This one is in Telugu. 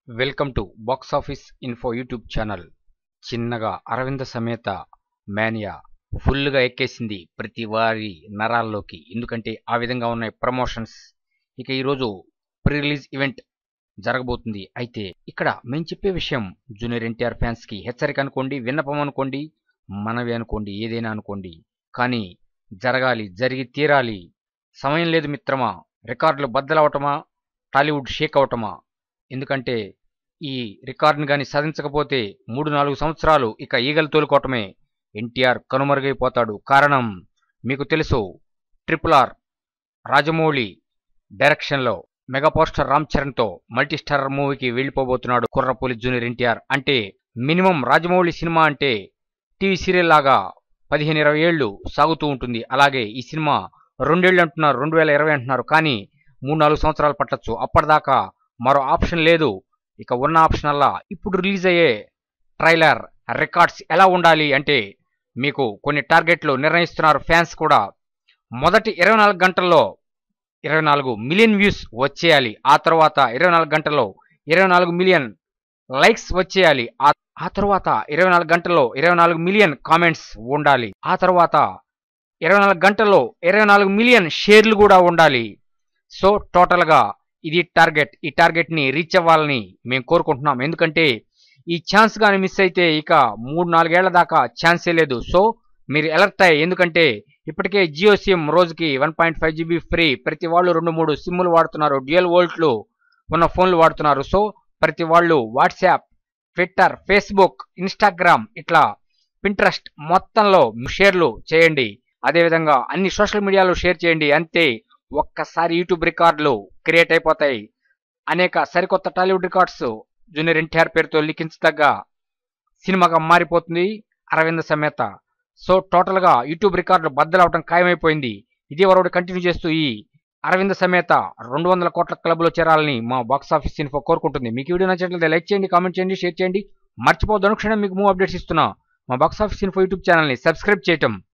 welcome to box office info YouTube channel చిన్నగా అరవింద సమేత మేనియా ఫుల్గా ఎక్కేసింది ప్రతి వారి నరాల్లోకి ఎందుకంటే ఆ విధంగా ఉన్నాయి ప్రమోషన్స్ ఇక ఈరోజు ప్రీ రిలీజ్ ఈవెంట్ జరగబోతుంది అయితే ఇక్కడ మేము చెప్పే విషయం జూనియర్ ఎన్టీఆర్ ఫ్యాన్స్కి హెచ్చరిక అనుకోండి విన్నపం అనుకోండి మనవి అనుకోండి ఏదైనా అనుకోండి కానీ జరగాలి జరిగి తీరాలి సమయం లేదు మిత్రమా రికార్డులు బద్దలవటమా టాలీవుడ్ షేక్ అవటమా ఎందుకంటే ఈ రికార్డుని కానీ సాధించకపోతే మూడు నాలుగు సంవత్సరాలు ఇక ఈగలు తోలుకోవటమే ఎన్టీఆర్ కనుమరుగైపోతాడు కారణం మీకు తెలుసు ట్రిపుల్ ఆర్ రాజమౌళి డైరెక్షన్లో మెగా పోస్టర్ రామ్ చరణ్తో మల్టీ స్టారర్ మూవీకి వెళ్ళిపోబోతున్నాడు కుర్రపూలి జూనియర్ ఎన్టీఆర్ అంటే మినిమం రాజమౌళి సినిమా అంటే టీవీ సీరియల్ లాగా పదిహేను ఇరవై ఏళ్ళు సాగుతూ ఉంటుంది అలాగే ఈ సినిమా రెండేళ్ళు అంటున్నారు రెండు వేల ఇరవై అంటున్నారు కానీ మూడు నాలుగు సంవత్సరాలు పట్టొచ్చు అప్పటిదాకా మరో ఆప్షన్ లేదు ఇక ఉన్న ఆప్షన్ అల్లా ఇప్పుడు రిలీజ్ అయ్యే ట్రైలర్ రికార్డ్స్ ఎలా ఉండాలి అంటే మీకు కొన్ని టార్గెట్లు నిర్ణయిస్తున్నారు ఫ్యాన్స్ కూడా మొదటి ఇరవై నాలుగు గంటల్లో ఇరవై నాలుగు మిలియన్ వ్యూస్ వచ్చేయాలి ఆ తర్వాత ఇరవై నాలుగు గంటల్లో ఇరవై నాలుగు మిలియన్ లైక్స్ వచ్చేయాలి ఆ ఆ తర్వాత ఇరవై నాలుగు గంటల్లో ఇరవై నాలుగు మిలియన్ కామెంట్స్ ఉండాలి ఆ తర్వాత ఇరవై నాలుగు గంటల్లో ఇరవై నాలుగు మిలియన్ షేర్లు కూడా ఉండాలి సో టోటల్గా ఇది టార్గెట్ ఈ టార్గెట్ని రీచ్ అవ్వాలని మేము కోరుకుంటున్నాం ఎందుకంటే ఈ ఛాన్స్ కానీ మిస్ అయితే ఇక మూడు నాలుగేళ్ల దాకా ఛాన్సే లేదు సో మీరు అలర్ట్ అయ్యి ఎందుకంటే ఇప్పటికే జియో సిమ్ రోజుకి one point five GB free ప్రతి వాళ్ళు రెండు మూడు సిమ్లు వాడుతున్నారు డ్యూయల్ వోల్ట్లు ఉన్న ఫోన్లు వాడుతున్నారు సో ప్రతి వాళ్ళు వాట్సాప్ ట్విట్టర్ ఫేస్బుక్ ఇన్స్టాగ్రామ్ ఇట్లా పింట్రెస్ట్ మొత్తంలో షేర్లు చేయండి అదేవిధంగా అన్ని సోషల్ మీడియాలో షేర్ చేయండి అంతే ఒక్కసారి యూట్యూబ్ రికార్డులు క్రియేట్ అయిపోతాయి అనేక సరికొత్త టాలీవుడ్ రికార్డ్స్ జూనియర్ ఎన్టీఆర్ పేరుతో లిఖించదగ్గ సినిమాగా మారిపోతుంది అరవింద సమేత సో టోటల్గా యూట్యూబ్ రికార్డులు బద్దలవటం ఖాయమైపోయింది ఇదే వరకు కంటిన్యూ చేస్తూ ఈ అరవింద సమేత రెండు వందల కోట్ల క్లబ్లో చేరాలని మా బాక్స్ ఆఫీస్ ఇన్ఫో కోరుకుంటుంది మీకు ఈ వీడియో నచ్చినట్లయితే లైక్ చేయండి కామెంట్ చేయండి షేర్ చేయండి మర్చిపోవద్దు అనుక్షణం మీకు మూవ్ అప్డేట్స్ ఇస్తున్నా మా బాక్స్ ఆఫీస్ ఇన్ఫో యూట్యూబ్ ఛానల్ని సబ్స్క్రైబ్ చేయటం